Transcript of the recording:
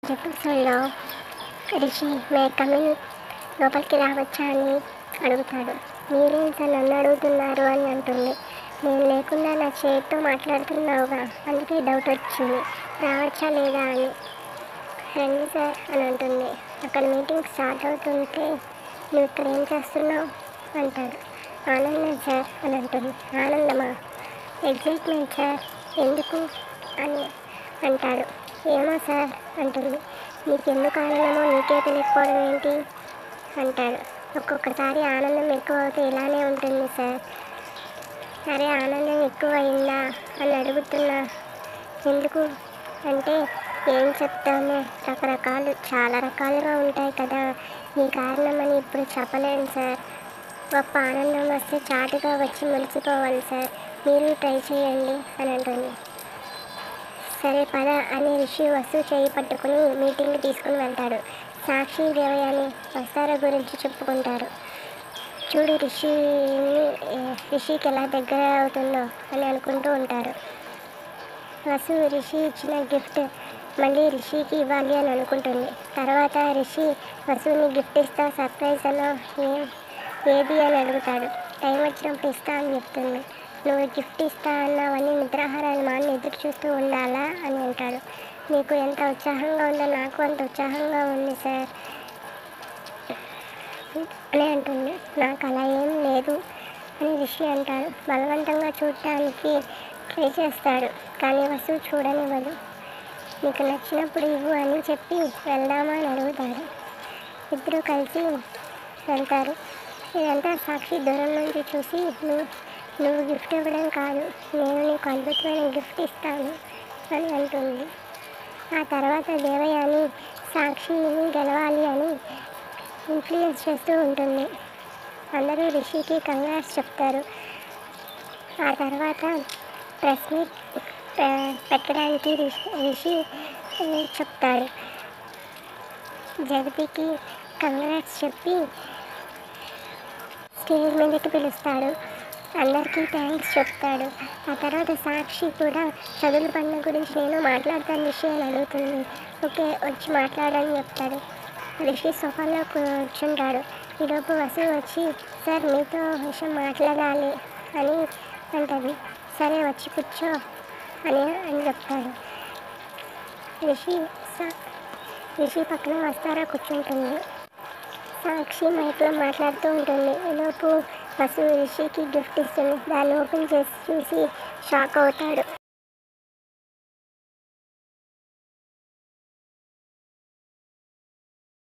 ఎపిసోడ్లో Rishi may come in లోపలికి రావచ్చా అని అడుగుతాడు మీరేం సార్ నన్ను అడుగుతున్నారు అని అంటుంది నేను లేకుండా నా చేతితో మాట్లాడుతున్నావుగా అందుకే డౌట్ వచ్చింది రావచ్చా లేదా అని రండి సార్ అని అంటుంది అక్కడ మీటింగ్ స్టార్ట్ అవుతుంటే నువ్వు ఇక్కడ ఏం చేస్తున్నావు అంటాడు ఆనందం సార్ అని అంటుంది ఆనందమా ఎగ్జైట్మెంట్ సార్ ఎందుకు అని అంటాడు ఏమో సార్ అంటుంది నీకు ఎందుకు ఆనందమో నీకే తెలియకపోవడం ఏంటి అంటాడు ఒక్కొక్కసారి ఆనందం ఎక్కువ అవుతే ఇలానే ఉంటుంది సార్ సరే ఆనందం ఎక్కువ అయిందా అని అడుగుతున్నా ఎందుకు అంటే ఏం చెప్తాము రకరకాలు చాలా రకాలుగా ఉంటాయి కదా ఈ కారణం అని ఇప్పుడు చెప్పలేను సార్ గొప్ప ఆనందం వస్తే చాటుగా వచ్చి మురిసిపోవాలి సార్ మీరు ట్రై చేయండి అని అంటుంది సరే పద అని రిషి వస్తు చేయి పట్టుకుని మీటింగ్ తీసుకుని వెళ్తాడు సాక్షి దేవయాని వస్తార గురించి చెప్పుకుంటారు చూడు రిషిని రిషికి ఎలా దగ్గర అవుతుందో అని అనుకుంటూ ఉంటారు వసు రిషి ఇచ్చిన గిఫ్ట్ మళ్ళీ రిషికి ఇవ్వాలి అని అనుకుంటుంది తర్వాత రిషి వసుని గిఫ్ట్ ఇస్తా సర్ప్రైజ్ అనో ఏ ఏది అని అడుగుతాడు టైం వచ్చినప్పుడు ఇస్తా అని చెప్తుంది నువ్వు గిఫ్ట్ ఇస్తా అన్నావని నిద్రాహారాన్ని మాని ఎదురు చూస్తూ ఉండాలా అని అంటాడు నీకు ఎంత ఉత్సాహంగా ఉందో నాకు అంత ఉత్సాహంగా ఉంది సార్ అని అంటుంది నాకు అలా ఏం లేదు అని రిషి అంటాడు బలవంతంగా చూడటానికి ట్రై చేస్తాడు కానీ వస్తువు చూడనివ్వదు నీకు నచ్చినప్పుడు ఇవ్వు అని చెప్పి వెళ్దామా అని అడుగుతాడు ఇద్దరు కలిసి వెళ్తారు ఇదంతా సాక్షి దూరం నుంచి చూసి నువ్వు నువ్వు గిఫ్ట్ ఇవ్వడం కాదు నేను నీకు అద్భుతమైన గిఫ్ట్ ఇస్తాను అని అంటుంది ఆ తర్వాత దేవయాని సాక్షిని గెలవాలి అని ఇన్ఫ్లుయెన్స్ చేస్తూ ఉంటుంది అందరూ రిషికి కంగ్రాట్స్ చెప్తారు ఆ తర్వాత ప్రెస్ మీట్ పె- పెట్టడానికి రిషి రిషి ఆ, చెప్తాడు జగతికి కంగ్రాట్స్ చెప్పి స్టేజ్ మీదకి పిలుస్తాడు అందరికీ థ్యాంక్స్ చెప్తాడు ఆ తర్వాత సాక్షి కూడా చదువుల పండుగ గురించి నేను మాట్లాడతాను రిషి అని అడుగుతుంది ఓకే వచ్చి మాట్లాడని చెప్తాడు రిషి సోఫాలో కూర్చుంటాడు ఈలోపు వసు వచ్చి సార్ మీతో విషయం మాట్లాడాలి అని అంటది సరే వచ్చి కూర్చో అని అని చెప్తాడు రిషి సా- రిషి పక్కన వస్తారా కూర్చుంటుంది సాక్షి మైక్లో మాట్లాడుతూ ఉంటుంది ఈలోపు వసు రిషికి గిఫ్ట్ ఇస్తుంది దాన్ని ఓపెన్ చేసి చూసి షాక్ అవుతాడు